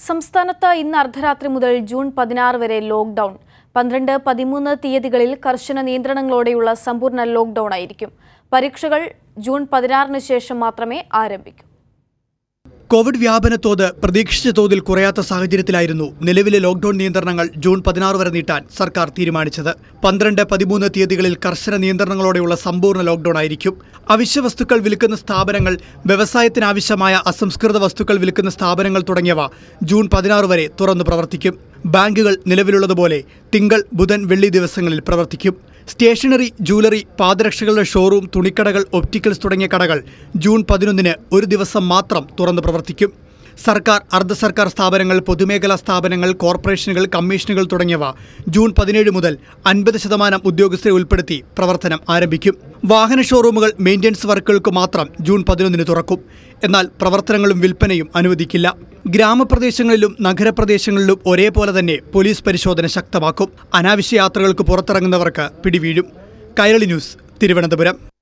സംസ്ഥാനത്ത് ഇന്ന് അർദ്ധരാത്രി മുതൽ ജൂൺ പതിനാറ് വരെ ലോക്ക്ഡൌൺ പന്ത്രണ്ട് പതിമൂന്ന് തീയതികളിൽ കർശന നിയന്ത്രണങ്ങളോടെയുള്ള സമ്പൂർണ്ണ ലോക്ക്ഡൌൺ ആയിരിക്കും പരീക്ഷകൾ ജൂൺ പതിനാറിന് ശേഷം മാത്രമേ ആരംഭിക്കൂ കോവിഡ് വ്യാപന തോത് പ്രതീക്ഷിച്ച തോതിൽ കുറയാത്ത സാഹചര്യത്തിലായിരുന്നു നിലവിലെ ലോക്ഡൌൺ നിയന്ത്രണങ്ങൾ ജൂൺ പതിനാറ് വരെ നീട്ടാൻ സർക്കാർ തീരുമാനിച്ചത് പന്ത്രണ്ട് പതിമൂന്ന് തീയതികളിൽ കർശന നിയന്ത്രണങ്ങളോടെയുള്ള സമ്പൂർണ്ണ ലോക്ഡൌൺ ആയിരിക്കും അവശ്യ വസ്തുക്കൾ വിൽക്കുന്ന സ്ഥാപനങ്ങൾ വ്യവസായത്തിനാവശ്യമായ അസംസ്കൃത വസ്തുക്കൾ വിൽക്കുന്ന സ്ഥാപനങ്ങൾ തുടങ്ങിയവ ജൂൺ പതിനാറ് വരെ തുറന്നു പ്രവർത്തിക്കും ബാങ്കുകൾ നിലവിലുള്ളതുപോലെ തിങ്കൾ ബുധൻ വെള്ളി ദിവസങ്ങളിൽ പ്രവർത്തിക്കും സ്റ്റേഷനറി ജൂവലറി പാദരക്ഷകളുടെ ഷോറൂം തുണിക്കടകൾ ഒപ്റ്റിക്കൽസ് തുടങ്ങിയ കടകൾ ജൂൺ പതിനൊന്നിന് ഒരു ദിവസം മാത്രം തുറന്ന് പ്രവർത്തിക്കും സർക്കാർ അർദ്ധ സർക്കാർ സ്ഥാപനങ്ങൾ പൊതുമേഖലാ സ്ഥാപനങ്ങൾ കോർപ്പറേഷനുകൾ കമ്മീഷനുകൾ തുടങ്ങിയവ ജൂൺ പതിനേഴ് മുതൽ അൻപത് ശതമാനം ഉദ്യോഗസ്ഥരെ ഉൾപ്പെടുത്തി പ്രവർത്തനം ആരംഭിക്കും വാഹന ഷോറൂമുകൾ മെയിൻ്റനൻസ് വർക്കുകൾക്ക് മാത്രം ജൂൺ പതിനൊന്നിന് തുറക്കും എന്നാൽ പ്രവർത്തനങ്ങളും വിൽപ്പനയും അനുവദിക്കില്ല ഗ്രാമപ്രദേശങ്ങളിലും നഗരപ്രദേശങ്ങളിലും ഒരേപോലെ തന്നെ പോലീസ് പരിശോധന ശക്തമാക്കും അനാവശ്യ യാത്രകൾക്ക് പുറത്തിറങ്ങുന്നവർക്ക് പിടിവീഴും കൈരളി ന്യൂസ് തിരുവനന്തപുരം